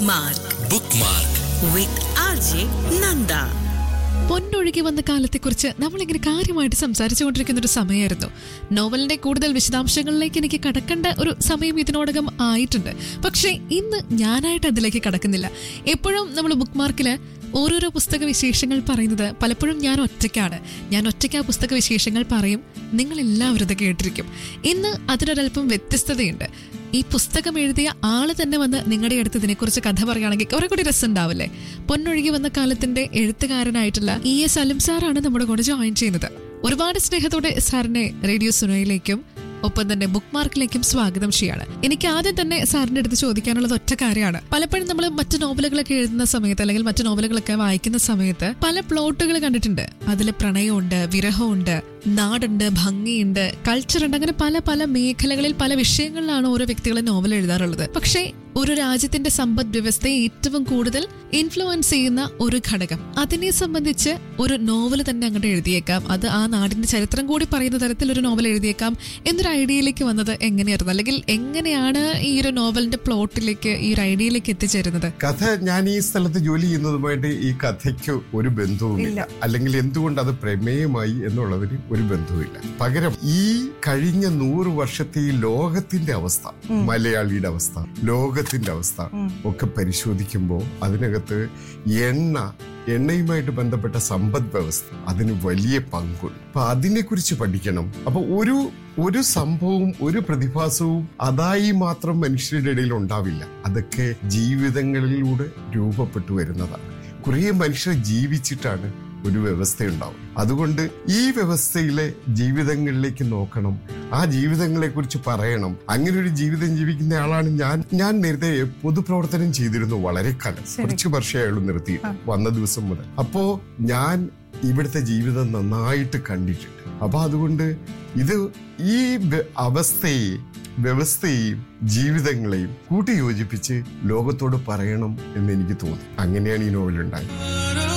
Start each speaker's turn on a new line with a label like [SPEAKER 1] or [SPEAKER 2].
[SPEAKER 1] Bookmark
[SPEAKER 2] bookmark
[SPEAKER 1] with RJ Nanda.
[SPEAKER 3] പൊന്നൊഴുകി വന്ന കാലത്തെക്കുറിച്ച് നമ്മളിങ്ങനെ കാര്യമായിട്ട് സംസാരിച്ചുകൊണ്ടിരിക്കുന്ന ഒരു സമയമായിരുന്നു നോവലിന്റെ കൂടുതൽ വിശദാംശങ്ങളിലേക്ക് എനിക്ക് കടക്കേണ്ട ഒരു സമയം ഇതിനോടകം ആയിട്ടുണ്ട് പക്ഷേ ഇന്ന് ഞാനായിട്ട് അതിലേക്ക് കടക്കുന്നില്ല എപ്പോഴും നമ്മൾ ബുക്ക് മാർക്കില് ഓരോരോ പുസ്തക വിശേഷങ്ങൾ പറയുന്നത് പലപ്പോഴും ഞാൻ ഒറ്റയ്ക്കാണ് ഞാൻ ഒറ്റയ്ക്ക് ആ പുസ്തക വിശേഷങ്ങൾ പറയും നിങ്ങൾ എല്ലാവരും ഇത് കേട്ടിരിക്കും ഇന്ന് അതിനൊരല്പം വ്യത്യസ്തതയുണ്ട് ഈ പുസ്തകം എഴുതിയ ആള് തന്നെ വന്ന് നിങ്ങളുടെ അടുത്ത് ഇതിനെക്കുറിച്ച് കഥ പറയുകയാണെങ്കിൽ കുറെ കൂടി രസം ഉണ്ടാവില്ലേ പൊന്നൊഴുകി വന്ന കാലത്തിന്റെ എഴുത്തുകാരനായിട്ടുള്ള ഇ എസ് അലിം സാറാണ് നമ്മുടെ കൂടെ ജോയിൻ ചെയ്യുന്നത് ഒരുപാട് സ്നേഹത്തോടെ സാറിനെ റേഡിയോ സുനയിലേക്കും ഒപ്പം തന്നെ ബുക്ക് മാർക്കിലേക്കും സ്വാഗതം ചെയ്യാണ് എനിക്ക് ആദ്യം തന്നെ സാറിന്റെ അടുത്ത് ചോദിക്കാനുള്ളത് ഒറ്റ കാര്യമാണ് പലപ്പോഴും നമ്മൾ മറ്റു നോവലുകളൊക്കെ എഴുതുന്ന സമയത്ത് അല്ലെങ്കിൽ മറ്റു നോവലുകളൊക്കെ വായിക്കുന്ന സമയത്ത് പല പ്ലോട്ടുകൾ കണ്ടിട്ടുണ്ട് അതിൽ പ്രണയമുണ്ട് വിരഹമുണ്ട് നാടുണ്ട് ഭംഗിയുണ്ട് കൾച്ചർ ഉണ്ട് അങ്ങനെ പല പല മേഖലകളിൽ പല വിഷയങ്ങളിലാണ് ഓരോ വ്യക്തികളും നോവൽ എഴുതാറുള്ളത് പക്ഷേ ഒരു രാജ്യത്തിന്റെ സമ്പദ് വ്യവസ്ഥയെ ഏറ്റവും കൂടുതൽ ഇൻഫ്ലുവൻസ് ചെയ്യുന്ന ഒരു ഘടകം അതിനെ സംബന്ധിച്ച് ഒരു നോവൽ തന്നെ അങ്ങോട്ട് എഴുതിയേക്കാം അത് ആ നാടിന്റെ ചരിത്രം കൂടി പറയുന്ന തരത്തിൽ ഒരു നോവൽ എഴുതിയേക്കാം എന്നൊരു ഐഡിയയിലേക്ക് വന്നത് എങ്ങനെയായിരുന്നു അല്ലെങ്കിൽ എങ്ങനെയാണ് ഈ ഒരു നോവലിന്റെ പ്ലോട്ടിലേക്ക് ഈ ഒരു ഐഡിയയിലേക്ക് എത്തിച്ചേരുന്നത്
[SPEAKER 4] കഥ ഞാൻ ഈ സ്ഥലത്ത് ജോലി ചെയ്യുന്നതുമായിട്ട് ഈ കഥയ്ക്ക് ഒരു ബന്ധവുമില്ല അല്ലെങ്കിൽ എന്തുകൊണ്ട് അത് പ്രമേയമായി എന്നുള്ളതിന് ഒരു ബന്ധവുമില്ല പകരം ഈ കഴിഞ്ഞ നൂറ് വർഷത്തെ ഈ ലോകത്തിന്റെ അവസ്ഥ മലയാളിയുടെ അവസ്ഥ ലോകത്തിന്റെ അവസ്ഥ ഒക്കെ പരിശോധിക്കുമ്പോൾ അതിനകത്ത് എണ്ണ എണ്ണയുമായിട്ട് ബന്ധപ്പെട്ട സമ്പദ് വ്യവസ്ഥ അതിന് വലിയ പങ്കുണ്ട് അപ്പൊ അതിനെക്കുറിച്ച് പഠിക്കണം അപ്പൊ ഒരു ഒരു സംഭവവും ഒരു പ്രതിഭാസവും അതായി മാത്രം മനുഷ്യരുടെ ഇടയിൽ ഉണ്ടാവില്ല അതൊക്കെ ജീവിതങ്ങളിലൂടെ രൂപപ്പെട്ടു വരുന്നതാണ് കുറേ മനുഷ്യർ ജീവിച്ചിട്ടാണ് ഒരു വ്യവസ്ഥ ഉണ്ടാവും അതുകൊണ്ട് ഈ വ്യവസ്ഥയിലെ ജീവിതങ്ങളിലേക്ക് നോക്കണം ആ ജീവിതങ്ങളെ കുറിച്ച് പറയണം അങ്ങനെ ഒരു ജീവിതം ജീവിക്കുന്ന ആളാണ് ഞാൻ ഞാൻ നേരത്തെ പൊതുപ്രവർത്തനം ചെയ്തിരുന്നു വളരെ കാലം കുറച്ച് വർഷമായുള്ളൂ നിർത്തി വന്ന ദിവസം മുതൽ അപ്പോ ഞാൻ ഇവിടുത്തെ ജീവിതം നന്നായിട്ട് കണ്ടിട്ടുണ്ട് അപ്പൊ അതുകൊണ്ട് ഇത് ഈ വ- അവസ്ഥയെ വ്യവസ്ഥയെയും ജീവിതങ്ങളെയും കൂട്ടി യോജിപ്പിച്ച് ലോകത്തോട് പറയണം എന്ന് എനിക്ക് തോന്നി അങ്ങനെയാണ് ഈ നോവൽ ഉണ്ടായത്